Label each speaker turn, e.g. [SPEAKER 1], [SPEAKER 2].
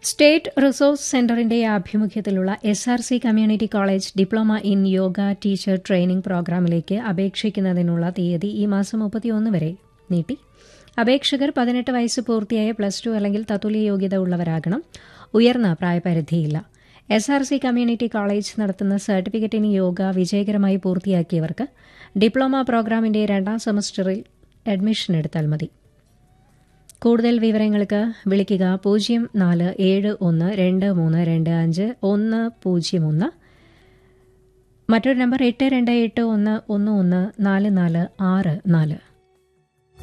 [SPEAKER 1] state resource സെന്ററിന്റെ ആഭിമുഖ്യത്തിലുള്ള S R C community college diploma in yoga teacher training പ്രോഗ്രാമിലേക്ക് അപേക്ഷിക്കുന്നതിനുള്ള തീയതി ഈ മാസം മുപ്പത്തിയൊന്ന് വരെ നീട്ടി അപേക്ഷകർ പതിനെട്ട് വയസ്സ് പൂർത്തിയായ പ്ലസ് ടു അല്ലെങ്കിൽ തത്തുല്യ യോഗ്യത ഉള്ളവരാകണം ഉയർന്ന പ്രായപരിധിയില്ല S R C community college നടത്തുന്ന സർട്ടിഫിക്കറ്റ് ഇൻ യോഗ വിജയകരമായി പൂർത്തിയാക്കിയവർക്ക് ഡിപ്ലോമ പ്രോഗ്രാമിന്റെ രണ്ടാം സെമസ്റ്ററിൽ അഡ്മിഷൻ എടുത്താൽ മതി കൂടുതൽ വിവരങ്ങൾക്ക് വിളിക്കുക പൂജ്യം നാല് ഏഴ് ഒന്ന് രണ്ട് മൂന്ന് രണ്ട് അഞ്ച് ഒന്ന് പൂജ്യം ഒന്ന് മറ്റൊരു നമ്പർ എട്ട് രണ്ട് എട്ട് ഒന്ന് ഒന്ന് ഒന്ന് നാല് നാല് ആറ് നാല്